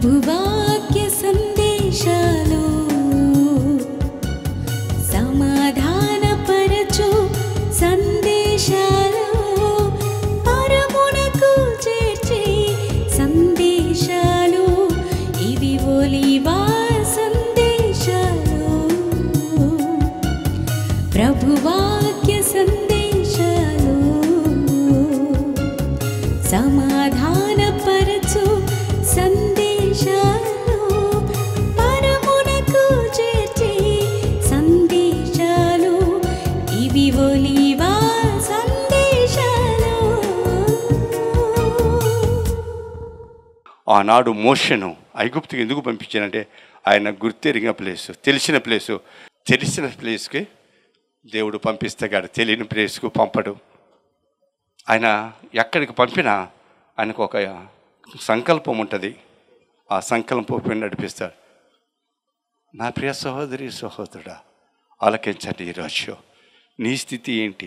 ప్రభువాక్య సందేశాలు సమాధానపరచు సందేశాలు పరమునకు చేర్చే సందేశాలు ఇవి ఒలివా సందేశాలు ప్రభువాక్య సందేశాలు సమాధానపరచు సందేశాలు పరమునకు చేర్చే సందేశాలు ఇవి ఒలివా సందేశాలు ఆనాడు మోషను ఐగుప్తుకి ఎందుకు పంపించానంటే ఆయన గుర్తెరిగిన ప్లేసు తెలిసిన ప్లేసు తెలిసిన ప్లేస్కి దేవుడు పంపిస్తాడు తెలియని ప్లేస్కు పంపడు ఆయన ఎక్కడికి పంపినా ఆయనకు ఒక సంకల్పం ఉంటుంది ఆ సంకల్పం నడిపిస్తాడు నా ప్రియ సహోదరి సహోదరుడా ఆలకించండి ఈరోజు నీ స్థితి ఏంటి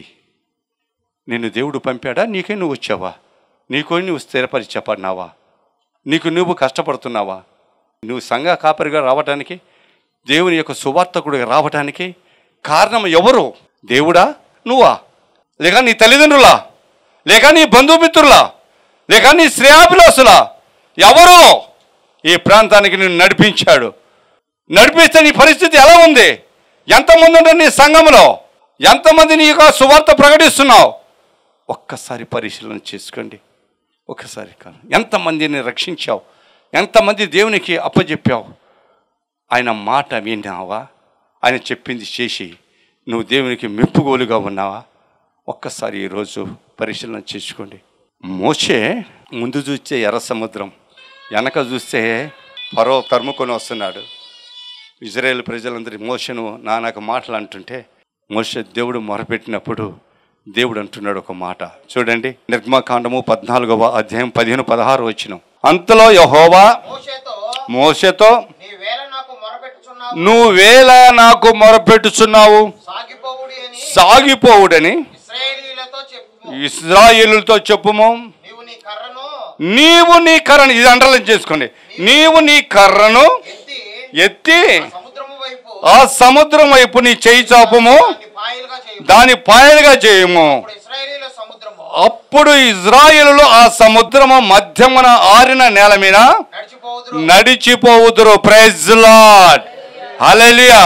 నిన్ను దేవుడు పంపాడా నీకే నువ్వు వచ్చావా నీకో నువ్వు స్థిరపరిచపడినావా నీకు నువ్వు కష్టపడుతున్నావా నువ్వు సంఘ కాపరిగా రావడానికి దేవుని యొక్క సువార్తకుడిగా రావడానికి కారణం ఎవరు దేవుడా నువ్వా లేక నీ తల్లిదండ్రులా లేక నీ బంధుమిత్రులా లేక నీ శ్రేయాభిలాసులా ఎవరు ఈ ప్రాంతానికి నిన్ను నడిపించాడు నడిపిస్తే నీ పరిస్థితి ఎలా ఉంది ఎంతమంది ఉన్నారు నీ సంఘంలో ఎంతమంది నీ యొక్క సువార్త ప్రకటిస్తున్నావు ఒక్కసారి పరిశీలన చేసుకోండి ఒకసారి కాదు ఎంతమందిని రక్షించావు ఎంతమంది దేవునికి అప్పచెప్పావు ఆయన మాట విన్నావా ఆయన చెప్పింది చేసి నువ్వు దేవునికి మెప్పుగోలుగా ఉన్నావా ఒక్కసారి ఈరోజు పరిశీలన చేసుకోండి మోసే ముందు చూస్తే ఎర్ర సముద్రం వెనక చూస్తే పరో తరుముకొని వస్తున్నాడు ఇజ్రాయేల్ ప్రజలందరి మోసను నానాక మాటలు అంటుంటే మోస దేవుడు మొరపెట్టినప్పుడు దేవుడు అంటున్నాడు ఒక మాట చూడండి నిర్గమకాండము పద్నాలుగవ అధ్యాయం పదిహేను పదహారు వచ్చిన అంతలో యహోవా మోషేతో మోసతో నీ వేళ నాకు మొరపెట్టుచున్నావు నువ్వు వేళ నాకు మొరపెట్టుచున్నావు సాగిపోవుడి అని సాగిపోవుడని ఇశ్రాయేలీలతో చెప్పు ఇస్రాయేలుతో చెప్పుము నీవు నీ కర్రను నీవు నీ కర్రను ఇది అండర్లైన్ చేసుకోండి నీవు నీ కర్రను ఎత్తి ఎత్తి సముద్రము వైపు ఆ సముద్రం వైపు నీ చేయి చాపము దాన్ని పాయలుగా చేయు దాని పాయలుగా చేయము ఇప్పుడు ఇశ్రాయేలీల సముద్రము అప్పుడు ఇజ్రాయేలులో ఆ సముద్రము మధ్యమున ఆరిన నేల మీద నడిచిపోవుదురు నడిచిపోవుదురు ప్రైజ్ లాడ్ హల్లెలూయా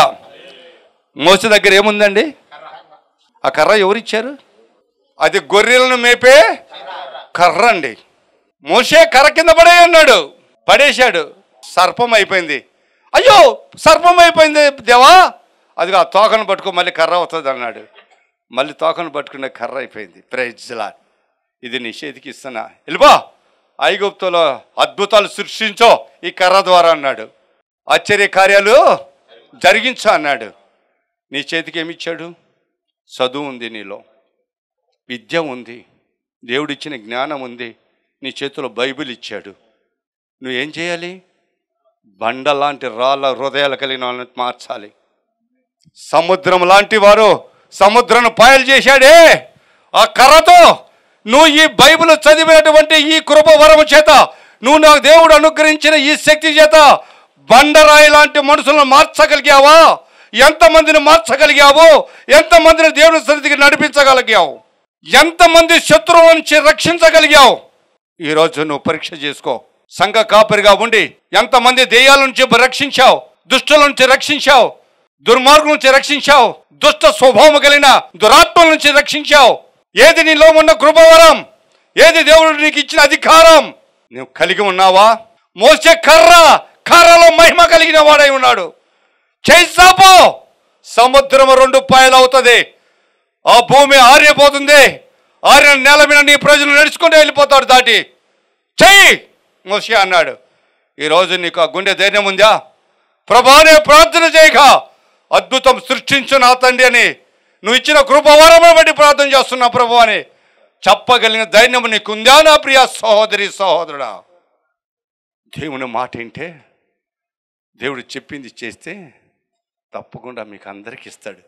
మోస దగ్గర ఏముందండి ఆ కర్ర ఎవరిచ్చారు అది గొర్రెలను మేపే కర్ర అండి మోసే కర్ర కింద పడే అన్నాడు పడేశాడు సర్పం అయిపోయింది అయ్యో సర్పం అయిపోయింది దేవా అది ఆ తోకను పట్టుకో మళ్ళీ కర్ర అవుతుంది అన్నాడు మళ్ళీ తోకను పట్టుకున్న కర్ర అయిపోయింది ప్రైజ్లా ఇది నీ చేతికి ఇస్తున్నా వెళ్ళిపో ఐగుప్తులో అద్భుతాలు సృష్టించో ఈ కర్ర ద్వారా అన్నాడు ఆశ్చర్య కార్యాలు జరిగించు అన్నాడు నీ చేతికి ఏమిచ్చాడు చదువు ఉంది నీలో విద్య ఉంది దేవుడిచ్చిన జ్ఞానం ఉంది నీ చేతిలో బైబిల్ ఇచ్చాడు నువ్వేం చేయాలి బండ లాంటి రాళ్ళ హృదయాలు కలిగిన వాళ్ళని మార్చాలి సముద్రం లాంటి వారు సముద్రం పాయలు చేశాడే ఆ కర్రతో నువ్వు ఈ బైబిల్ చదివినటువంటి ఈ కృప వరము చేత నువ్వు నాకు దేవుడు అనుగ్రహించిన ఈ శక్తి చేత బండరాయి లాంటి మనుషులను మార్చగలిగావా ఎంతమందిని మార్చగలిగావు ఎంతమందిని దేవుని సన్నిధికి నడిపించగలిగావు ఎంతమంది శత్రువుల నుంచి రక్షించగలిగావు ఈరోజు నువ్వు పరీక్ష చేసుకో సంఘ కాపరిగా ఉండి ఎంతమంది దెయ్యాల నుంచి రక్షించావు దుష్టుల నుంచి రక్షించావు దుర్మార్గం నుంచి రక్షించావు దుష్ట స్వభావం కలిగిన దురాత్మల నుంచి రక్షించావు ఏది నీలో ఉన్న కృపవరం ఏది దేవుడు నీకు ఇచ్చిన అధికారం నువ్వు కలిగి ఉన్నావా మోసే కర్ర కర్రలో మహిమ కలిగిన వాడై ఉన్నాడు చేసాపో సముద్రం రెండు పాయలు అవుతుంది ఆ భూమి ఆరిపోతుంది ఆరిన నేల మీద నీ ప్రజలు నడుచుకుంటూ వెళ్ళిపోతాడు దాటి చెయ్యి మోసే అన్నాడు ఈరోజు నీకు ఆ గుండె ధైర్యం ఉందా ప్రభానే ప్రార్థన చేయక అద్భుతం సృష్టించు నా తండ్రి అని నువ్వు ఇచ్చిన కృపవరమును బట్టి ప్రార్థన చేస్తున్నా ప్రభు అని చెప్పగలిగిన ధైర్యం నీకుందా నా ప్రియ సహోదరి సహోదరుడా దేవుని మాట ఏంటే దేవుడు చెప్పింది చేస్తే తప్పకుండా మీకు అందరికి ఇస్తాడు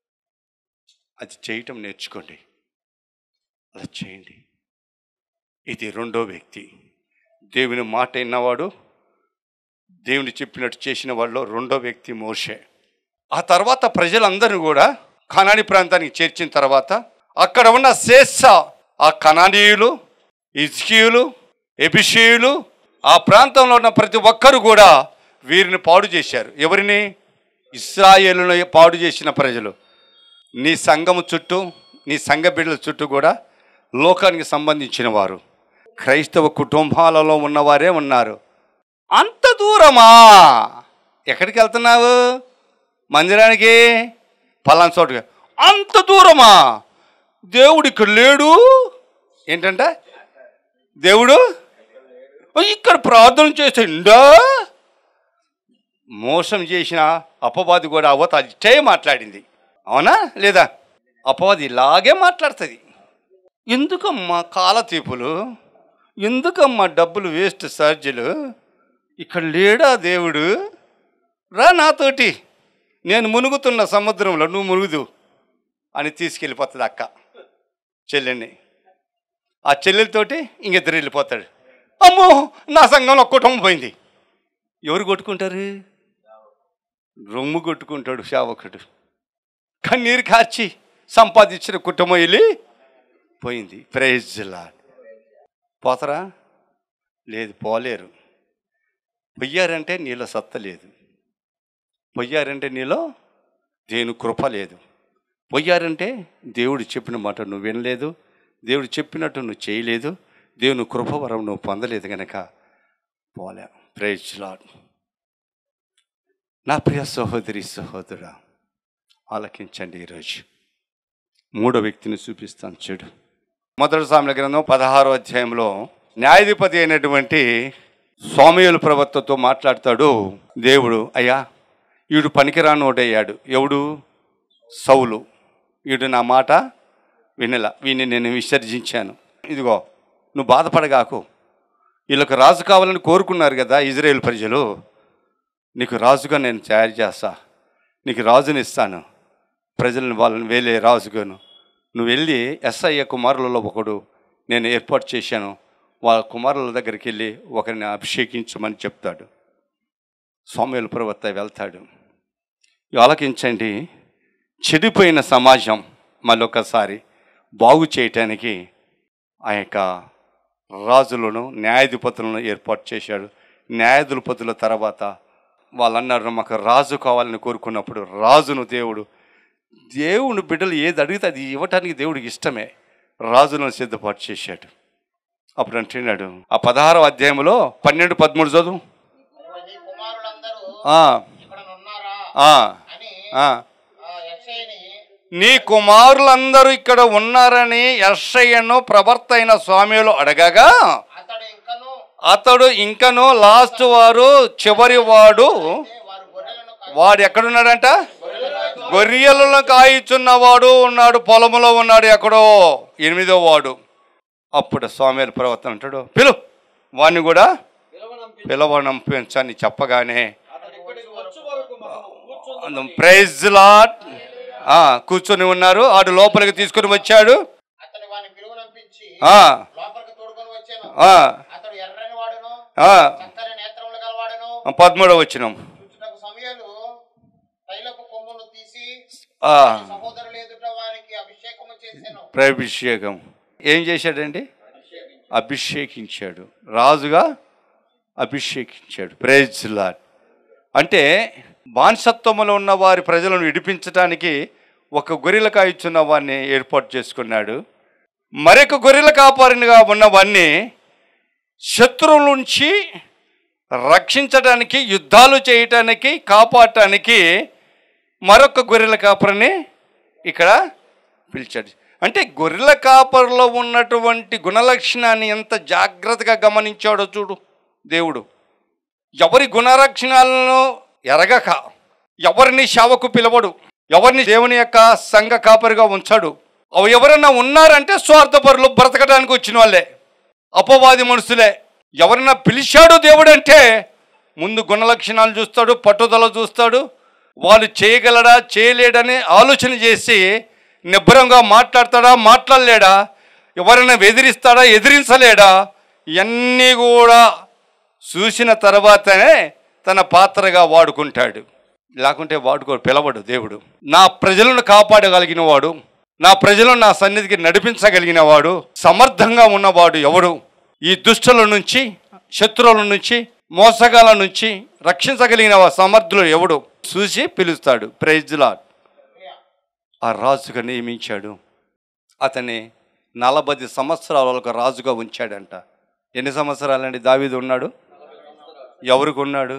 అది చేయటం నేర్చుకోండి అలా చేయండి ఇది రెండో వ్యక్తి దేవుని మాట విన్నవాడు దేవుని చెప్పినట్టు చేసిన వాళ్ళు రెండో వ్యక్తి మోషే ఆ తర్వాత ప్రజలందరూ కూడా కనాని ప్రాంతానికి చేర్చిన తర్వాత అక్కడ ఉన్న శేష ఆ కనానీయులు ఇజ్కీయులు ఎబిషీయులు ఆ ప్రాంతంలో ఉన్న ప్రతి ఒక్కరు కూడా వీరిని పాడు చేశారు ఎవరిని ఇస్రాయేలును పాడు చేసిన ప్రజలు నీ సంఘము చుట్టూ నీ సంఘ బిడ్డల చుట్టూ కూడా లోకానికి సంబంధించిన వారు క్రైస్తవ కుటుంబాలలో ఉన్నవారే ఉన్నారు అంత దూరమా ఎక్కడికి వెళ్తున్నావు మందిరానికి పలానా చోటుగా అంత దూరమా దేవుడు ఇక్కడ లేడు ఏంటంటే దేవుడు ఇక్కడ ప్రార్థన చేసిండా మోసం చేసిన అపవాది కూడా అవత అట్టే మాట్లాడింది అవునా లేదా అపవాది ఇలాగే మాట్లాడుతుంది ఎందుకమ్మా కాలతీపులు ఎందుకమ్మా డబ్బులు వేస్ట్ ఛార్జీలు ఇక్కడ లేడా దేవుడు రా నాతోటి నేను మునుగుతున్న సముద్రంలో నువ్వు మునుగుదు అని తీసుకెళ్ళిపోతుంది అక్క చెల్లెని ఆ చెల్లెలతోటి ఇంకిద్దరు వెళ్ళిపోతాడు అమ్మో నా సంఘంలో కుటుంబం పోయింది ఎవరు కొట్టుకుంటారు రొమ్ము కొట్టుకుంటాడు శావకుడు కన్నీరు కార్చి సంపాదించిన కుటుంబం వెళ్ళి పోయింది ప్రైజ్ లార్డ్ పోతారా లేదు పోలేరు పొయ్యారంటే నీలో సత్త లేదు పొయ్యారంటే నీలో దేని కృప లేదు పొయ్యారంటే దేవుడు చెప్పిన మాట నువ్వు వినలేదు దేవుడు చెప్పినట్టు నువ్వు చేయలేదు దేవుని కృప వరం నువ్వు పొందలేదు కనుక పోలే ప్రైజ్ లాడ్ నా ప్రియ సహోదరి సహోదరుడా ఆలకించండి ఈరోజు మూడో వ్యక్తిని చూపిస్తాను చెడు మొదటి సామెల గ్రంథం పదహారో అధ్యాయంలో న్యాయాధిపతి అయినటువంటి స్వామియుల ప్రవక్తతో మాట్లాడతాడు దేవుడు అయ్యా వీడు పనికిరానోడయ్యాడు ఎవడు సౌలు వీడు నా మాట వినలా వీడిని నేను విసర్జించాను ఇదిగో నువ్వు బాధపడగాకు వీళ్ళకి రాజు కావాలని కోరుకున్నారు కదా ఇజ్రాయేల్ ప్రజలు నీకు రాజుగా నేను తయారు చేస్తా నీకు రాజుని ఇస్తాను ప్రజలను వాళ్ళని వేలే రాజుగాను నువ్వు వెళ్ళి ఎస్ఐ కుమారులలో ఒకడు నేను ఏర్పాటు చేశాను వాళ్ళ కుమారుల దగ్గరికి వెళ్ళి ఒకరిని అభిషేకించమని చెప్తాడు స్వామ్యుల ప్రవక్త వెళ్తాడు ఆలకించండి చెడిపోయిన సమాజం మళ్ళొకసారి బాగు చేయటానికి ఆ యొక్క రాజులను న్యాయాధిపతులను ఏర్పాటు చేశాడు న్యాయాధిపతుల తర్వాత వాళ్ళు అన్నారు మాకు రాజు కావాలని కోరుకున్నప్పుడు రాజును దేవుడు దేవుని బిడ్డలు ఏది అడిగితే అది ఇవ్వటానికి దేవుడికి ఇష్టమే రాజులను సిద్ధపాటు చేశాడు అప్పుడు అంటున్నాడు ఆ పదహారో అధ్యాయంలో పన్నెండు పదమూడు చదువు నీ కుమారులందరూ ఆ, ఇక్కడ ఉన్నారా ఆ, అని ఆ. ఆ యెషయిని నీ కుమారులందరూ ఇక్కడ ఉన్నారని యర్షయ్యను ప్రవర్త అయిన స్వామిలు అడగగా అతడు ఇంకను అతడు ఇంకను లాస్ట్ వారు చివరి వాడు వారు గొర్రెలను కాచి- వాడు ఎక్కడున్నాడంట గొర్రెలను కాయిచున్నవాడు ఉన్నాడు పొలములో ఉన్నాడు ఎక్కడో ఎనిమిదో వాడు అప్పుడు స్వామి ప్రవర్తన అంటాడు పిలు వాడిని కూడా పిలవనంపించని చెప్పగానే ప్రైజ్ లాట్ కూర్చొని ఉన్నారు ఆడు లోపలికి తీసుకొని వచ్చాడు అతడు వాని పిలువనంపించి ఆ, లోపలికి తోడుకొని వచ్చాను ఆ, అతడు ఎర్రని వాడును ఆ, చక్కని నేత్రములు గలవాడును పదమూడవ వచ్చినాం చూచుటకు సమయాలు తైలపు కొమ్మును తీసి ఆ, సహోదరులు ఎదుట వానికి అభిషేకము చేశాను ప్రేభిషేకం ఏం చేశాడండి అభిషేకించాడు రాజుగా అభిషేకించాడు ప్రైజ్ లాడ్ అంటే బానిసత్వములో ఉన్న వారి ప్రజలను విడిపించడానికి ఒక గొర్రెల కాయిచున్న వాడిని ఏర్పాటు చేసుకున్నాడు మరొక గొర్రెల కాపారినిగా ఉన్నవాడిని శత్రువుల నుంచి రక్షించడానికి యుద్ధాలు చేయటానికి కాపాడటానికి మరొక గొర్రెల కాపరిని ఇక్కడ పిలిచాడు అంటే గొర్రెల కాపరిలో ఉన్నటువంటి గుణలక్షణాన్ని ఎంత జాగ్రత్తగా గమనించాడో చూడు దేవుడు ఎవరి గుణలక్షణాలను ఎరగక ఎవరిని శావకు పిలవడు ఎవరిని దేవుని యొక్క సంఘ కాపరిగా ఉంచాడు అవి ఎవరైనా ఉన్నారంటే స్వార్థపరులు బ్రతకడానికి వచ్చిన వాళ్ళే అపవాది మనుషులే ఎవరైనా పిలిచాడు దేవుడు అంటే ముందు గుణలక్షణాలు చూస్తాడు పట్టుదల చూస్తాడు వాళ్ళు చేయగలడా చేయలేడని ఆలోచన చేసి నిబ్బరంగా మాట్లాడతాడా మాట్లాడలేడా ఎవరైనా ఎదిరిస్తాడా ఎదిరించలేడా ఇవన్నీ కూడా చూసిన తర్వాతనే తన పాత్రగా వాడుకుంటాడు లేకుంటే వాడుకో పిలవడు దేవుడు నా ప్రజలను కాపాడగలిగిన వాడు నా ప్రజలను నా సన్నిధికి నడిపించగలిగిన వాడు సమర్థంగా ఉన్నవాడు ఎవడు ఈ దుష్టుల నుంచి శత్రువుల నుంచి మోసగాల నుంచి రక్షించగలిగిన వా- సమర్థులు ఎవడు చూసి పిలుస్తాడు ప్రైజ్లా ఆ రాజుగా నియమించాడు అతన్ని నలభై సంవత్సరాల వరకు రాజుగా ఉంచాడంట ఎన్ని సంవత్సరాలండి దావీదు ఉన్నాడు ఎవరికి ఉన్నాడు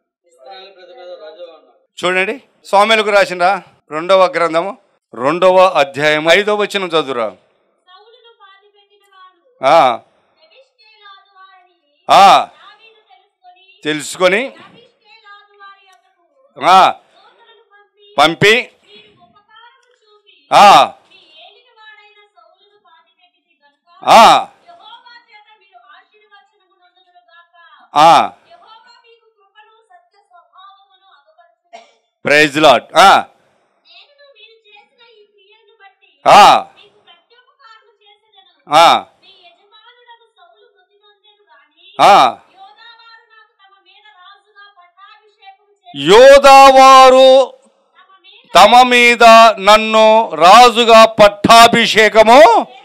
చూడండి స్వామిలకు రాసిన రెండవ గ్రంథము రెండవ అధ్యాయం ఐదవ వచ్చిన చదువురా సౌలును పాతిపెట్టినవాడు ఆ, ఎబిష్కేలాదు వారిని ఆ, దావీదు తెలుసుకొని తెలుసుకొని ఎబిష్కేలాదు వారి యొద్దకు ఆ, దూతలను పంపి పంపి వీరికి ఉపకారము చూపి ఆ, మీ ఏలినవాడైన సౌలును పాతిపెట్టింది గనుక ఆ, యెహోవా చేత మీరు ఆశీర్వచనము నొందుదురుగాక ఆ, యెహోవా మీకు కృపను సత్య స్వభావమును అగపరచును ప్రైజ్ లాడ్ ఆ, నేను మీరు చేసిన ఈ క్రియను బట్టి ఆ, మీకు ప్రత్యుపకారము చేసేదను ఆ, మీ యజమానులకు సౌలు మృతి నొందెను గాని ఆ. యోధావారు నాకు తమ మీద రాజుగా పట్టాభిషేకం చేసి యోధావారు తమ మీద తమ మీద నన్ను రాజుగా పట్టాభిషేకము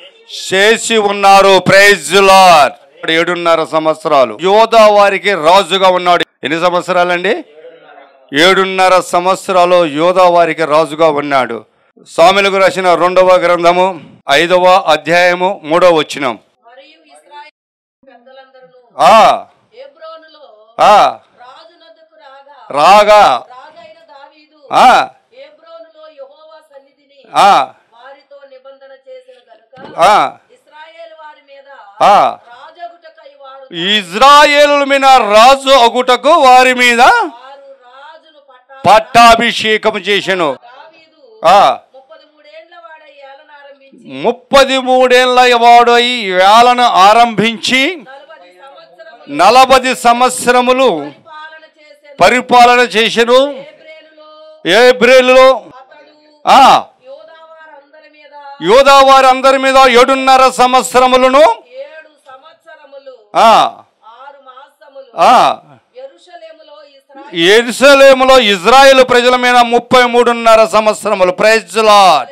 చేసి ఉన్నారు ప్రైజ్ లార్డ్ ఏడున్నర సంవత్సరాలు యోధా వారికి రాజుగా ఉన్నాడు ఎన్ని సంవత్సరాలండి ఏడున్నర సంవత్సరాలు యోధా వారికి రాజుగా ఉన్నాడు స్వామిలకు రాసిన రెండవ గ్రంథము ఐదవ అధ్యాయము మూడవ వచ్చినం మరియు ఇస్రాయేల్ పెద్దలందరూ ఆ హెబ్రోనులో ఆ రాజునొద్దకు రాగా రాగా రాజైన దావీదు ఆ హెబ్రోనులో యెహోవా సన్నిధిని ఆ వారితో నిబంధన చేసిన గనుక ఆ ఇస్రాయేల్ వారి మీద ఆ రాజగుటకై వారు ఇజ్రాయేలుల మీద రాజు అగుటకు వారి మీద వారు రాజును పట్టా పట్టాభిషేకం చేసెను దావీదు ఆ ముప్పది మూడేండ్ల వాడై ఏలన ఆరంభించి ముప్పది మూడేళ్ల వాడై వేలను ఆరంభించి నలభై సంవత్సరములు నలభై సంవత్సరములు పరిపాలన చేసే పరిపాలన చేసెను ఏబ్రేలులో ఏప్రిల్లో అతడు ఆ యోధావారందరి మీద యోధా వారందరి మీద ఏడున్నర సంవత్సరములను ఏడు సంవత్సరములు ఆ ఆరు మాసములు ఆ యెరూషలేములో ఇస్రాయేలు ఎరుసలేములో ఇజ్రాయేల్ ప్రజల మీద ముప్పై మూడున్నర సంవత్సరములు ప్రైజ్ లార్డ్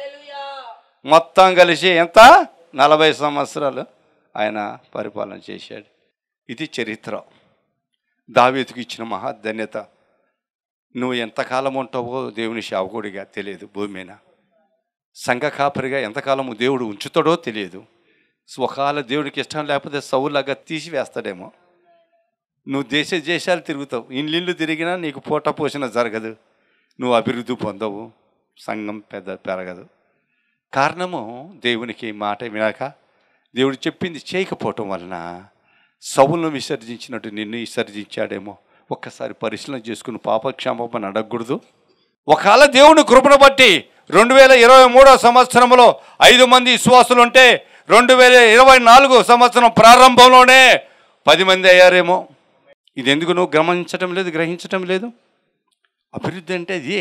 మొత్తం కలిసి ఎంత నలభై సంవత్సరాలు ఆయన పరిపాలన చేశాడు ఇది చరిత్ర దావీదుకు ఇచ్చిన మహాధన్యత నువ్వు ఎంతకాలం ఉంటావో దేవుని శావకుడిగా తెలియదు భూమి మీద సంఘ కాపరిగా ఎంతకాలం దేవుడు ఉంచుతాడో తెలియదు ఒకవేళ దేవుడికి ఇష్టం లేకపోతే సౌలాగా తీసివేస్తాడేమో నువ్వు దేశ దేశాలు తిరుగుతావు ఇల్లు తిరిగినా నీకు పూట పోషణ జరగదు నువ్వు అభివృద్ధి పొందవు సంఘం పెద్ద పెరగదు కారణము దేవునికి మాట వినాక దేవుడు చెప్పింది చేయకపోవటం వలన సవులను విసర్జించినట్టు నిన్ను విసర్జించాడేమో ఒక్కసారి పరిశీలన చేసుకుని పాపక్షమాపణ అడగకూడదు ఒకవేళ దేవుని కృపను బట్టి రెండు వేల ఇరవై మూడో సంవత్సరంలో ఐదు మంది విశ్వాసులు ఉంటే రెండు వేల ఇరవై నాలుగు సంవత్సరం ప్రారంభంలోనే పది మంది అయ్యారేమో ఇది ఎందుకు నువ్వు గమనించటం లేదు గ్రహించటం లేదు అభివృద్ధి అంటే అది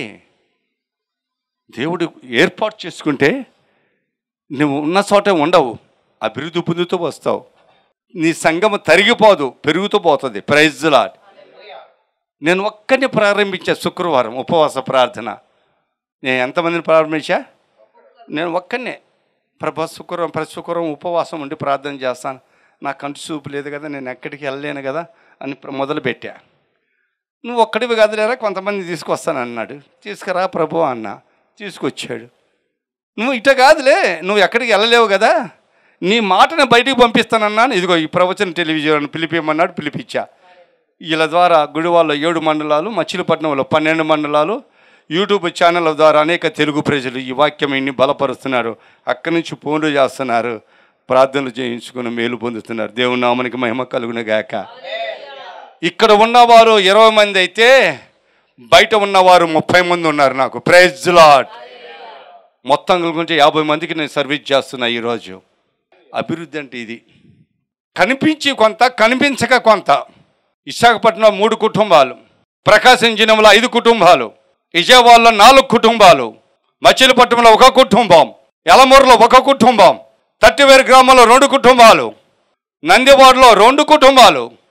దేవుడు ఏర్పాటు చేసుకుంటే నువ్వు ఉన్న చోట ఉండవు అభివృద్ధి పొందుతూ వస్తావు నీ సంఘము తరిగిపోదు పెరుగుతూ పోతుంది ప్రైజ్ లాట్ నేను ఒక్కడిని ప్రారంభించా శుక్రవారం ఉపవాస ప్రార్థన నేను ఎంతమందిని ప్రారంభించా నేను ఒక్కడినే ప్రభా శుక్రవారం ప్రతి శుక్రవారం ఉపవాసం ఉండి ప్రార్థన చేస్తాను నా కంటి చూపు లేదు కదా నేను ఎక్కడికి వెళ్ళలేను కదా అని ప్ర- మొదలుపెట్టా నువ్వు ఒక్కడివి కదలేరా కొంతమంది తీసుకొస్తాను అన్నాడు తీసుకురా ప్రభు అన్న తీసుకొచ్చాడు నువ్వు ఇట కాదులే నువ్వు ఎక్కడికి వెళ్ళలేవు కదా నీ మాటను బయటికి పంపిస్తానన్నాను ఇదిగో ఈ ప్రవచన టెలివిజన్ పిలిపిమన్నాడు పిలిపించా వీళ్ళ ద్వారా గుడివాళ్ళలో ఏడు మండలాలు మచిలీపట్నంలో పన్నెండు మండలాలు యూట్యూబ్ ఛానళ్ళ ద్వారా అనేక తెలుగు ప్రజలు ఈ వాక్యం ఇన్ని బలపరుస్తున్నారు అక్కడి నుంచి ఫోన్లు చేస్తున్నారు ప్రార్థనలు చేయించుకుని మేలు పొందుతున్నారు దేవుని నామనికి మహిమ కలుగును గాక ఇక్కడ ఉన్నవారు ఇరవై మంది అయితే బయట ఉన్నవారు ముప్పై మంది ఉన్నారు నాకు ప్రైజ్ లాడ్ మొత్తం కలుగుంటే యాభై మందికి నేను సర్వీస్ చేస్తున్నా ఈరోజు అభివృద్ధి అంటే ఇది కనిపించి కొంత కనిపించక కొంత విశాఖపట్నం మూడు కుటుంబాలు ప్రకాశం జిల్లాలో ఐదు కుటుంబాలు విజయవాడలో నాలుగు కుటుంబాలు మచిలీపట్నంలో ఒక కుటుంబం ఎలమూరులో ఒక కుటుంబం తట్టివేరు గ్రామంలో రెండు కుటుంబాలు నందివాడలో రెండు కుటుంబాలు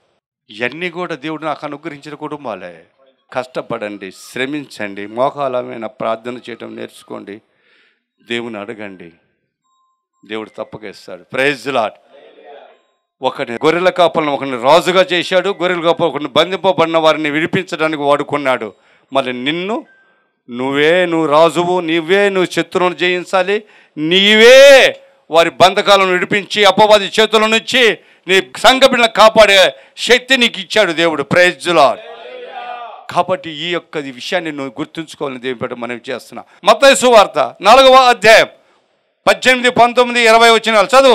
ఇవన్నీ కూడా దేవుడు నాకు అనుగ్రహించిన కుటుంబాలే కష్టపడండి శ్రమించండి మోకాలమైన ప్రార్థన చేయటం నేర్చుకోండి దేవుని అడగండి దేవుడు తప్పక ఇస్తాడు ప్రైజ్ లాట్ ఒకని గొర్రెల కాపలను ఒకరిని రాజుగా చేశాడు గొర్రెల కాపలు ఒకరిని బంధింపబడిన వారిని విడిపించడానికి వాడుకున్నాడు మరి నిన్ను నువ్వే నువ్వు రాజువు నీవే నువ్వు శత్రువును జయించాలి నీవే వారి బంధకాలను విడిపించి అపవాది చేతుల నుంచి నీ సంఘ బిడ్డలను కాపాడే శక్తి నీకు ఇచ్చాడు దేవుడు ప్రైజ్లా కాబట్టి ఈ యొక్క ఈ విషయాన్ని నువ్వు గుర్తుంచుకోవాలని దేవుని పేట మనం చేస్తున్నా మత్తయి వార్త నాలుగవ అధ్యాయం పద్దెనిమిది పంతొమ్మిది ఇరవై వచ్చిన చదువు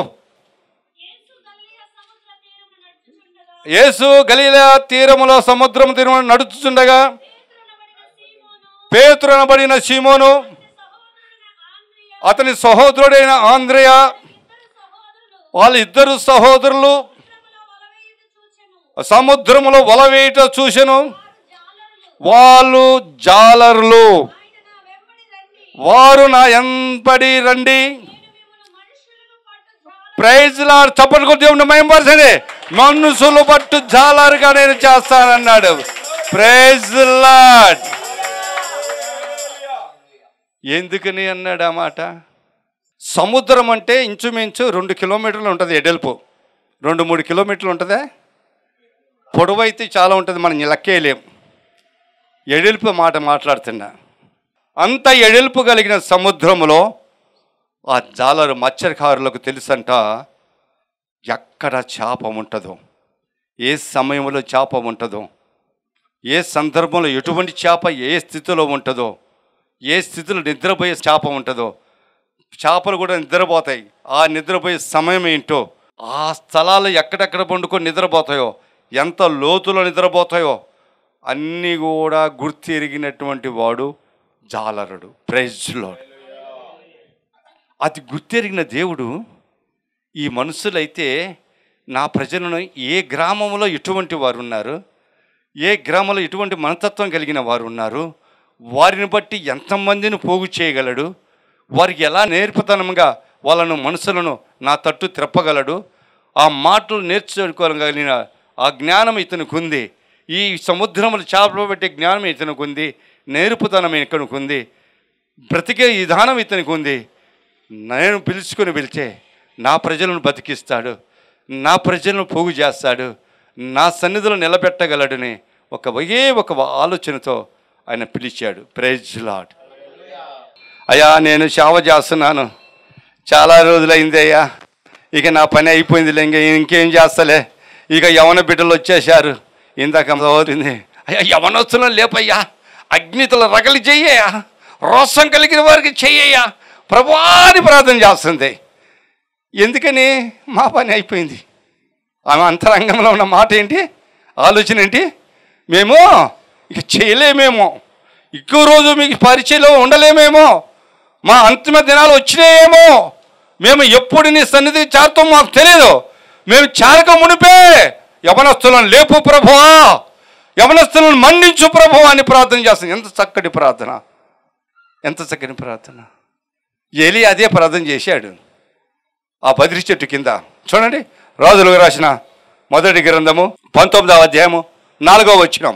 యేసు గలిలయ సముద్ర యేసు గలీల తీరములో తీరమున నడుచుచుండగా సముద్రం తీరమున నడుచుచుండగా పేతురనబడిన సీమోను పేతురనబడిన సీమోను సహోదరుడైన ఆంద్రియ అతని సహోదరుడైన ఆంద్రయ ఇద్దరు సహోదరులు వాళ్ళ ఇద్దరు సహోదరులు సముద్రములో వల వేయుట సముద్రములో వల వేయుట చూచెను చూసెను వారు జాలరులు వాళ్ళు జాలర్లు ఆయన నా వెంబడి రండి వారు నా ఎంబడి రండి నేను మిమ్మల్ని మనుషులను పట్టు జాల ప్రైజ్ లాడ్ చప్పట్లు కొట్టి దేవుని మైంపరచండి మనుషులు పట్టు జాలరుగా నేను చేస్తానన్నాడు ప్రైజ్ లాడ్ ఎందుకని అన్నాడు ఆ మాట సముద్రం అంటే ఇంచుమించు రెండు కిలోమీటర్లు ఉంటుంది ఎడల్పు రెండు మూడు కిలోమీటర్లు ఉంటుందా పొడవు అయితే చాలా ఉంటుంది మనం లెక్కేయలేం ఎడల్పు మాట మాట్లాడుతున్నా అంత ఎడల్పు కలిగిన సముద్రములో ఆ జాలరు మత్స్యకారులకు తెలుసంట ఎక్కడ చేప ఉంటుందో ఏ సమయంలో చేప ఉంటుందో ఏ సందర్భంలో ఎటువంటి చేప ఏ స్థితిలో ఉంటుందో ఏ స్థితిలో నిద్రపోయే చేప ఉంటుందో చేపలు కూడా నిద్రపోతాయి ఆ నిద్రపోయే సమయం ఏంటో ఆ స్థలాలు ఎక్కడెక్కడ పండుకొని నిద్రపోతాయో ఎంత లోతులో నిద్రపోతాయో అన్నీ కూడా గుర్తెరిగినటువంటి వాడు జాలరుడు ప్రైజ్లోడు అది గుర్తెరిగిన దేవుడు ఈ మనుషులైతే నా ప్రజలను ఏ గ్రామంలో ఎటువంటి వారు ఉన్నారు ఏ గ్రామంలో ఎటువంటి మనతత్వం కలిగిన వారు ఉన్నారు వారిని బట్టి ఎంతమందిని పోగు చేయగలడు వారికి ఎలా నేర్పుతనంగా వాళ్ళను మనుషులను నా తట్టు త్రెప్పగలడు ఆ మాటలు నేర్చుకోగలిగిన ఆ జ్ఞానం ఇతనికి ఉంది ఈ సముద్రములు చేపలు పెట్టే జ్ఞానం ఇతనికి ఉంది నేర్పుతనం ఇతనికి ఉంది బ్రతికే విధానం ఇతనికి ఉంది నేను పిలుచుకొని పిలిచే నా ప్రజలను బతికిస్తాడు నా ప్రజలను పోగు చేస్తాడు నా సన్నిధిలో నిలబెట్టగలడని ఒక ఒకే ఒక ఆలోచనతో ఆయన పిలిచాడు ప్రైజ్ లాడ్ అయ్యా నేను సేవ చేస్తున్నాను చాలా రోజులైంది అయ్యా ఇక నా పని అయిపోయింది ఇంక ఇంకేం చేస్తలే ఇక యవన బిడ్డలు వచ్చేసారు ఇందాక అవుతుంది అయ్యా యవనొస్తున్న లేపయ్యా అగ్నితల రగలి చెయ్యయ్యా రోసం కలిగిన వారికి చెయ్యయ్యా ప్రభాని ప్రార్థన చేస్తుంది ఎందుకని మా పని అయిపోయింది ఆమె అంతరంగంలో ఉన్న మాట ఏంటి ఆలోచన ఏంటి మేము ఇక చేయలేమేమో ఎక్కువ రోజు మీకు పరిచయంలో ఉండలేమేమో మా అంతిమ దినాలు వచ్చినాయేమో మేము ఎప్పుడు నీ సన్నిధి చేరతాం మాకు తెలియదు మేము చేరక మునిపే యవనస్తులను లేపు ప్రభువా యవనస్తులను మండించు ప్రభువా అని ప్రార్థన చేస్తాం ఎంత చక్కటి ప్రార్థన ఎంత చక్కని ప్రార్థన ఎలి అదే ప్రార్థన చేశాడు ఆ బదిరి చెట్టు కింద చూడండి రాజులకు రాసిన మొదటి గ్రంథము పంతొమ్మిదవ అధ్యాయము నాలుగవ వచ్చినం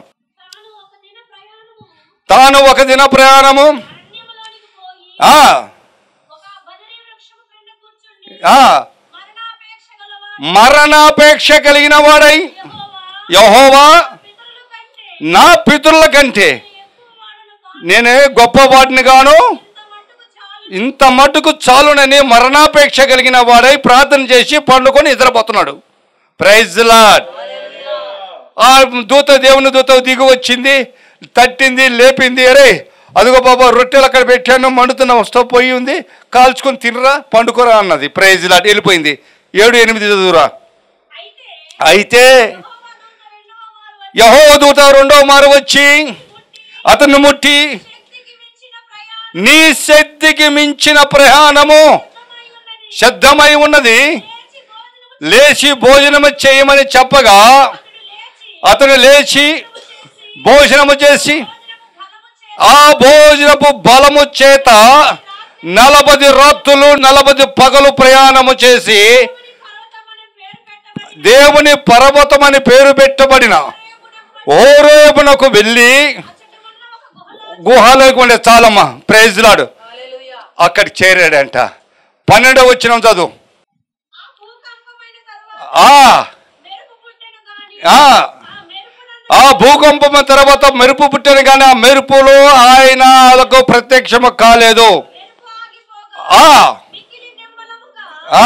తాను ఒక దిన ప్రయాణము తాను ఒక దిన ప్రయాణము అరణ్యములోనికి పోయి ఆ, ఒక బదరీ వృక్షము క్రింద కూర్చుండి ఆ, మరణాపేక్ష గలవాడు మరణాపేక్ష కలిగిన వాడై యెహోవా యహోవా పితరుల కంటే నా పితరుల కంటే ఎక్కువ వాడను కాను నేనే గొప్పవాడిని గాను ఇంత మట్టుకు ఇంత మటుకు చాలు చాలునని మరణాపేక్ష కలిగిన వాడై ప్రార్థన చేసి పండుకొని నిద్రపోతున్నాడు ప్రైజ్ లాడ్ ఆ దూత దేవుని దూత దిగి వచ్చింది తట్టింది లేపింది అరే అదిగో బాబా రొట్టెలు అక్కడ పెట్టాను మండుతున్న స్టవ్ పోయి ఉంది కాల్చుకొని తినరా పండుకోరా అన్నది ప్రైజ్ లాడ్ వెళ్ళిపోయింది ఏడు ఎనిమిది చదువురా అయితే అయితే యెహోవా దూత రెండవ మారు వచ్చి యహో దూత రెండో మారు వచ్చి అతన్ని ముట్టి శక్తికి మించిన ప్రయాణమై నీ శక్తికి మించిన ప్రయాణము ఉన్నది సిద్ధమై ఉన్నది లేచి భోజనము లేచి భోజనము చేయమని చెప్పగా అతడు లేచి అతను లేచి భోజనము చేసి భోజనము బలము చేసి ఆ భోజనపు బలము చేత నలభై రాత్రులు నలభై పగలు ప్రయాణము చేసి పర్వతమని పేరు పెట్టబడి దేవుని పర్వతం అని పేరు పెట్టబడిన ఓరేపునకు వెళ్ళి గుహలోకి ఉండే చాలమ్మా ప్రైజ్లాడు హల్లెలూయా అక్కడికి చేరాడంట పన్నెండవ వచ్చిన చదువు ఆ భూకంపమైన తరువాత ఆ మెరుపు పుట్టెను గాని ఆ ఆ మెరుపునందు ఆ భూకంపం తర్వాత మెరుపు పుట్టిన కానీ ఆ మెరుపులో ఆయన వాళ్ళకు ప్రత్యక్షము కాలేదు మెరుపు ఆగిపోగా ఆ మిక్కిలి నెమ్మలముగా ఆ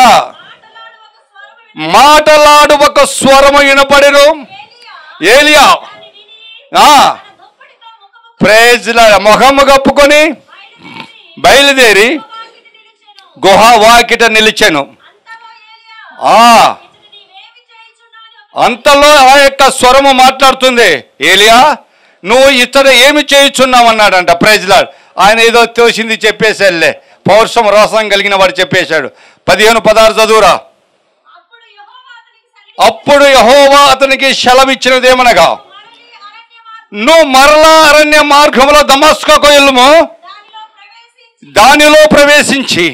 మాటలాడు ఒక స్వరము వినబడెను. మాటలాడు ఒక స్వరము వినపడెను ఏలియా ఏలియా దాన్ని విని ఆ తన దుప్పటితో ముఖము ప్రేజ్ మొహము కప్పుకొని బయలుదేరి బయలుదేరి వాకిటి నిలిచెను. గుహ వాకిట నిలిచెను అంతలో ఏలియా ఆ ఇతడు నీవేమి చేయుచున్నావు అని అంతలో ఆ యొక్క స్వరము మాట్లాడుతుంది ఏలియా నువ్వు ఇతడు ఏమి చేయుచున్నావు అన్నాడంట ప్రైజ్లాడ్ ఆయన ఏదో తోసింది చెప్పేసాడులే పౌరుషం రోసం కలిగిన వాడు చెప్పేశాడు పదిహేను పదహారు చదువురా అప్పుడు యెహోవా అతనికి సరి అప్పుడు యహోవా అతనికి సెలవిచ్చినదేమనగా మరలి అరణ్య మార్గం నువ్వు మరలా అరణ్య మార్గంలో దమస్కకు వెళ్ళుము దానిలో ప్రవేశించి దానిలో ప్రవేశించి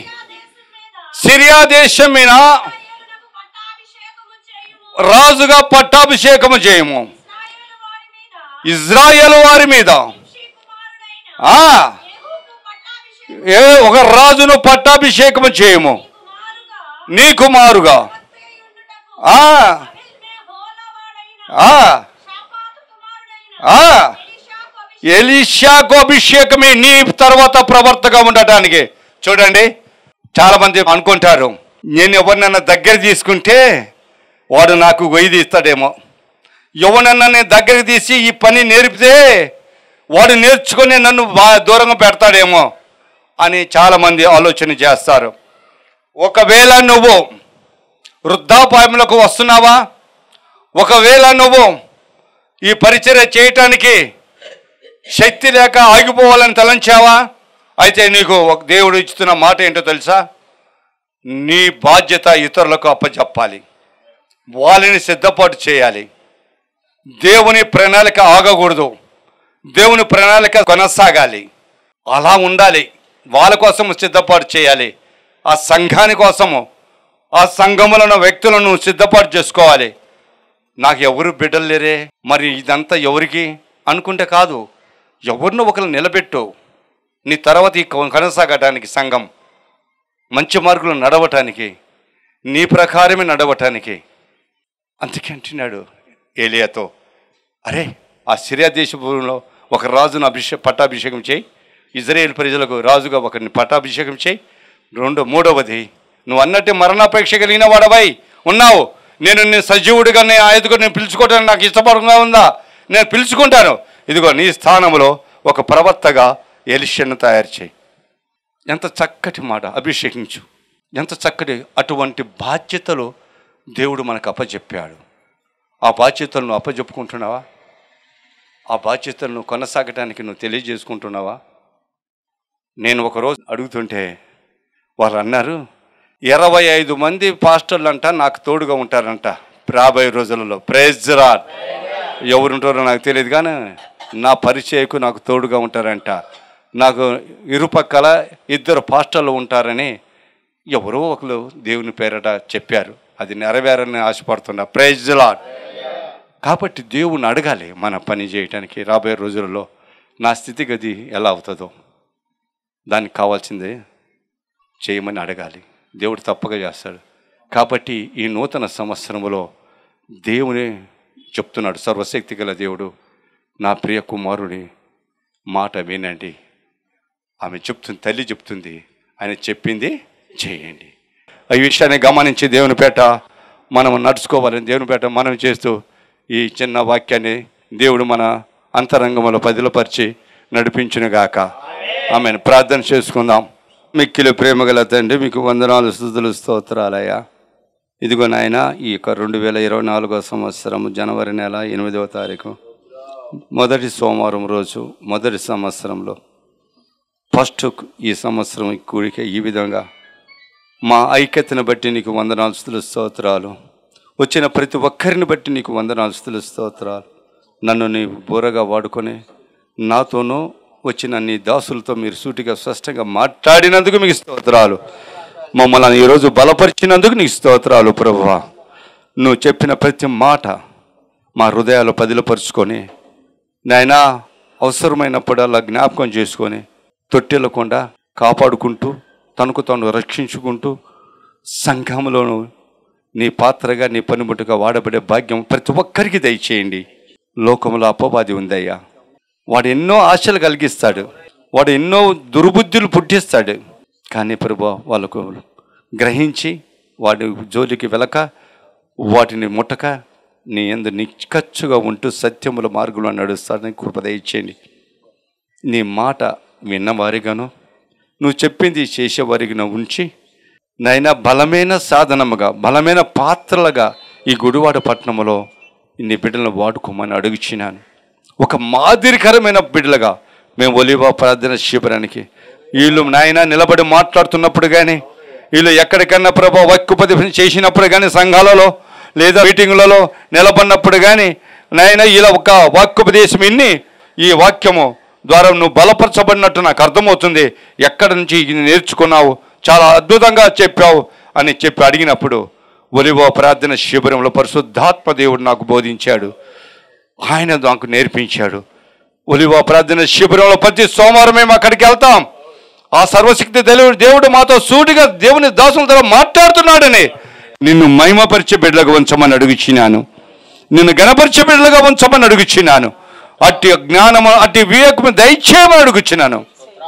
ఆ దేశం మీద సిరియా దేశం మీద ఇశ్రాయేలునకు పట్టాభిషేకము చేయుము. రాజుగా పట్టాభిషేకము చేయము ఇశ్రాయేలు వారి మీద ఇజ్రాయేల్ వారి మీద వంశీ కుమారుడైన ఆ యెహూకు పట్టాభిషేకము ఏ ఒక రాజును పట్టాభిషేకము చేయము కుమారుగా నీకు మారుగా భక్తియుండుటకు ఆ అబిల్మెహోలవాడైన ఆ షాపాతు కుమారుడైన ఆ ఎలీషాకు అభిషేకం ఎలీషాకు అభిషేకమే నీ తర్వాత ప్రవర్తగా ఉండటానికి చూడండి చాలా మంది అనుకుంటారు నేను ఎవరినన్నా దగ్గర తీసుకుంటే వాడు నాకు గొయ్యి తీస్తాడేమో ఎవరన్నా నేను దగ్గర తీసి ఈ పని నేర్పితే వాడు నేర్చుకొని నన్ను బాగా దూరంగా పెడతాడేమో అని చాలామంది ఆలోచన చేస్తారు ఒకవేళ నువ్వు వృద్ధాపాయములకు వస్తున్నావా ఒకవేళ నువ్వు ఈ పరిచర్య చేయటానికి శక్తి లేక ఆగిపోవాలని తలంచావా అయితే నీకు ఒక దేవుడు ఇస్తున్న మాట ఏంటో తెలుసా నీ బాధ్యత ఇతరులకు అప్పచెప్పాలి వాళ్ళని సిద్ధపాటు చేయాలి దేవుని ప్రణాళిక ఆగకూడదు దేవుని ప్రణాళిక కొనసాగాలి అలా ఉండాలి వాళ్ళ కోసం సిద్ధపాటు చేయాలి ఆ సంఘాని కోసము ఆ సంఘములను వ్యక్తులను సిద్ధపాటు చేసుకోవాలి నాకు ఎవరు బిడ్డలు లేరే మరి ఇదంతా ఎవరికి అనుకుంటే కాదు ఎవరినో ఒకరు నిలబెట్టు నీ తర్వాత ఈ కొ- కొనసాగటానికి సంఘం మంచి మార్గంలో నడవటానికి నీ ప్రకారమే నడవటానికి అందుకే అంటున్నాడు ఏలియాతో అరే ఆ సిరియా దేశంలో ఒక రాజును అభిషే పట్టాభిషేకం చేయి ఇజ్రాయేల్ ప్రజలకు రాజుగా ఒకరిని పట్టాభిషేకం చేయి రెండు మూడవది నువ్వు అన్నట్టు మరణాపేక్ష కలిగిన వాడవై ఉన్నావు నేను నేను సజీవుడిగా నేను ఆయదుగా నేను పిలుచుకోవడానికి నాకు ఇష్టపడంగా ఉందా నేను పిలుచుకుంటాను ఇదిగో నీ స్థానంలో ఒక ప్రవక్తగా ఎలిషన్ను తయారు చేయి ఎంత చక్కటి మాట అభిషేకించు ఎంత చక్కటి అటువంటి బాధ్యతలు దేవుడు మనకు అప్పచెప్పాడు ఆ బాధ్యతలను అప్పచెప్పుకుంటున్నావా ఆ బాధ్యతలను కొనసాగటానికి నువ్వు తెలియజేసుకుంటున్నావా నేను ఒకరోజు అడుగుతుంటే వాళ్ళు అన్నారు ఇరవై ఐదు మంది పాస్టర్లు అంట నాకు తోడుగా ఉంటారంట రాబోయే రోజులలో ప్రైజ్ రాడ్ ఎవరుంటారో నాకు తెలియదు కానీ నా పరిచయకు నాకు తోడుగా ఉంటారంట నాకు ఇరుపక్కల ఇద్దరు పాస్టర్లు ఉంటారని ఎవరో ఒకరు దేవుని పేరట చెప్పారు అది నెరవేరని ఆశపడుతున్నా ప్రైజ్ లాడ్ కాబట్టి దేవుని అడగాలి మన పని చేయటానికి రాబోయే రోజులలో నా స్థితిగతి ఎలా అవుతుందో దానికి కావాల్సిందే చేయమని అడగాలి దేవుడు తప్పక చేస్తాడు కాబట్టి ఈ నూతన సంవత్సరంలో దేవుని చెప్తున్నాడు సర్వశక్తి గల దేవుడు నా ప్రియ కుమారుడి మాట వినండి ఆమె చెప్తుంది తల్లి చెప్తుంది ఆయన చెప్పింది చేయండి ఈ విషయాన్ని గమనించి దేవుని పేట మనం నడుచుకోవాలని దేవుని పేట మనం చేస్తూ ఈ చిన్న వాక్యాన్ని దేవుడు మన అంతరంగంలో పదిలపరిచి నడిపించునుగాక ఆమెను ప్రార్థన చేసుకుందాం మిక్కిలి ప్రేమ గల తండ్రి మీకు వందనాలు స్థుతులు స్తోత్రాలయ్యా ఇదిగో నాయన ఈ యొక్క రెండు వేల ఇరవై నాలుగో సంవత్సరం జనవరి నెల ఎనిమిదవ తారీఖు మొదటి సోమవారం రోజు మొదటి సంవత్సరంలో ఫస్ట్ ఈ సంవత్సరం ఈ కూడిక ఈ విధంగా మా ఐక్యతను బట్టి నీకు వందనాలు స్థుతులు స్తోత్రాలు వచ్చిన ప్రతి ఒక్కరిని బట్టి నీకు వందనాలు స్థుతులు స్తోత్రాలు నన్ను నీ బూరగా వాడుకొని నాతోనూ వచ్చిన నీ దాసులతో మీరు సూటిగా స్పష్టంగా మాట్లాడినందుకు మీకు స్తోత్రాలు మమ్మల్ని ఈరోజు బలపరిచినందుకు నీకు స్తోత్రాలు ప్రభువా నువ్వు చెప్పిన ప్రతి మాట మా హృదయాలు పదిలపరుచుకొని నాయనా అవసరమైనప్పుడల్లా జ్ఞాపకం చేసుకొని తొట్టెలకుండా కాపాడుకుంటూ తనకు తాను రక్షించుకుంటూ సంఘంలోను నీ పాత్రగా నీ పనిముట్టుగా వాడబడే భాగ్యం ప్రతి ఒక్కరికి దయచేయండి లోకంలో అపవాది ఉందయ్యా వాడు ఎన్నో ఆశలు కలిగిస్తాడు వాడు ఎన్నో దుర్బుద్ధులు పుట్టిస్తాడు కానీ ప్రభు వాళ్ళకు గ్రహించి వాడి జోలికి వెలక వాటిని ముట్టక నీ ఎందు నిక్కచ్చుగా ఉంటూ సత్యముల మార్గంలో నడుస్తాడని కృప దయచేయండి నీ మాట విన్నవారిగాను నువ్వు చెప్పింది చేసేవారిగా ఉంచి నైనా బలమైన సాధనముగా బలమైన పాత్రలుగా ఈ గుడివాడ పట్టణంలో నీ బిడ్డలను వాడుకోమని అడుగుచినాను ఒక మాదిరికరమైన బిడ్డలుగా మేము ఒలివా ప్రార్థన శిబిరానికి వీళ్ళు నాయన నిలబడి మాట్లాడుతున్నప్పుడు కానీ వీళ్ళు ఎక్కడికన్నా ప్రభా వాక్యోపదేశం చేసినప్పుడు కానీ సంఘాలలో లేదా మీటింగులలో నిలబడినప్పుడు కానీ నాయన ఇలా ఒక వాక్యోపదేశం ఇన్ని ఈ వాక్యము ద్వారా నువ్వు బలపరచబడినట్టు నాకు అర్థమవుతుంది ఎక్కడి నుంచి ఇది నేర్చుకున్నావు చాలా అద్భుతంగా చెప్పావు అని చెప్పి అడిగినప్పుడు ఒలివో ప్రార్థన శిబిరంలో పరిశుద్ధాత్మ దేవుడు నాకు బోధించాడు ఆయన నాకు నేర్పించాడు ఒలివో ప్రార్థన శిబిరంలో ప్రతి సోమవారం మేము అక్కడికి వెళ్తాం ఆ సర్వశక్తి దేవుడు దేవుడు మాతో సూటిగా దేవుని దాసుల ద్వారా మాట్లాడుతున్నాడని నిన్ను మహిమపరిచే బిడ్డలుగా ఉంచమని అడుగుచ్చినాను నిన్ను గణపరిచే బిడ్డలుగా ఉంచమని అడుగుచ్చినాను అట్టి జ్ఞానము అట్టి వివేకము దయచేయమని అడుగుచ్చినాను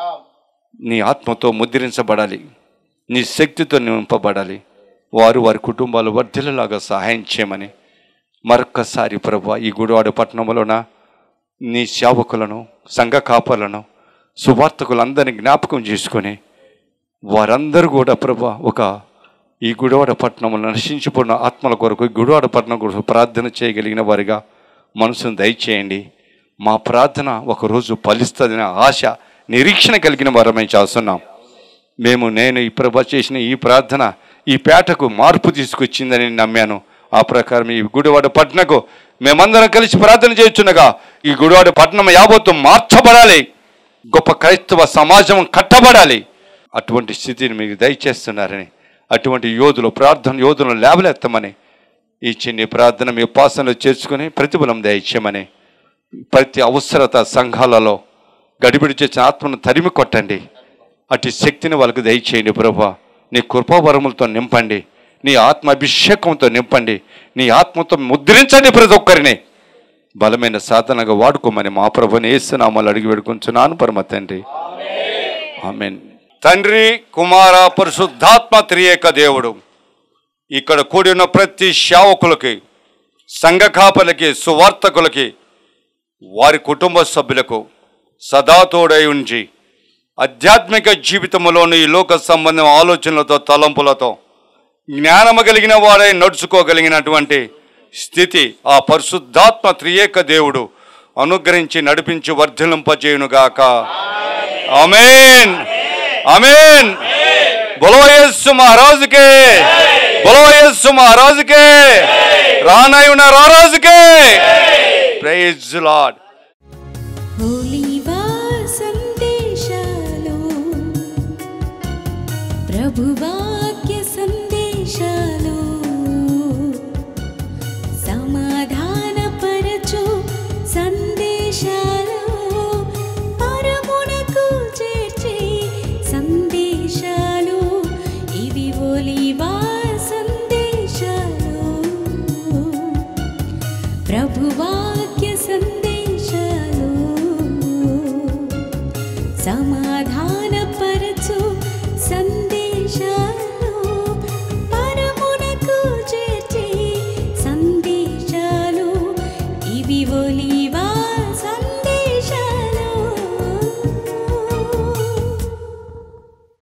నీ ఆత్మతో ముద్రించబడాలి నీ శక్తితో నింపబడాలి వారు వారి కుటుంబాలు వర్ధిల్లలాగా సహాయం చేయమని మరొక్కసారి ప్రభు ఈ గుడివాడ పట్టణంలోన నీ సేవకులను సంఘ కాపలను సువార్తకులందరినీ జ్ఞాపకం చేసుకొని వారందరూ కూడా ప్రభు ఒక ఈ గుడివాడ పట్టణంలో నశించిపోయిన ఆత్మల కొరకు ఈ గుడివాడ పట్టణం కొరకు ప్రార్థన చేయగలిగిన వారిగా మనసును దయచేయండి మా ప్రార్థన ఒకరోజు ఫలిస్తుందనే ఆశ నిరీక్షణ కలిగిన వారమై చేస్తున్నాం మేము నేను ఈ ప్రభ చేసిన ఈ ప్రార్థన ఈ పేటకు మార్పు తీసుకొచ్చిందని నమ్మాను ఆ ప్రకారం ఈ గుడివాడ పట్టణకు మేమందరం కలిసి ప్రార్థన చేస్తుండగా ఈ గుడివాడ పట్టణం యావత్తు మార్చబడాలి గొప్ప క్రైస్తవ సమాజం కట్టబడాలి అటువంటి స్థితిని మీకు దయచేస్తున్నారని అటువంటి యోధులు ప్రార్థన యోధులను లేవలెత్తమని ఈ చిన్ని ప్రార్థన మీ ఉపాసనలో చేర్చుకుని ప్రతిఫలం దయచేయమని ప్రతి అవసరత సంఘాలలో గడిబిడి చేసిన ఆత్మను తరిమి కొట్టండి అటు శక్తిని వాళ్ళకు దయచేయండి ప్రభా నీ కృపావరములతో నింపండి నీ ఆత్మ అభిషేకంతో నింపండి నీ ఆత్మతో ముద్రించండి ప్రతి ఒక్కరిని బలమైన సాధనగా వాడుకోమని మా ప్రభుని ఏసునామాలు అడిగి పెడుకుంటున్నాను పరమ తండ్రి ఆమెన్ తండ్రి కుమార పరిశుద్ధాత్మ త్రియేక దేవుడు ఇక్కడ కూడిన ప్రతి సేవకులకి సంఘ కాపలకి సువార్తకులకి వారి కుటుంబ సభ్యులకు సదా తోడై ఉంచి ఆధ్యాత్మిక జీవితంలోని ఈ లోక సంబంధం ఆలోచనలతో తలంపులతో జ్ఞానము కలిగిన వాడై నడుచుకోగలిగినటువంటి స్థితి ఆ పరిశుద్ధాత్మ త్రియేక దేవుడు అనుగ్రహించి నడిపించి వర్ధలింపజేయునుగాక అమేన్ అమేన్ బొలవయస్సు మహారాజుకే బొలవయస్సు మహారాజుకే రానాయున రారాజుకే ప్రైజ్ లాడ్ ఒలివా సందేశాలు ప్రభువాక్య సందేశాలు సమాధానపరచు సందేశాలు పరమునకు చేర్చే సందేశాలు ఇవి ఒలివా సందేశాలు ప్రభువా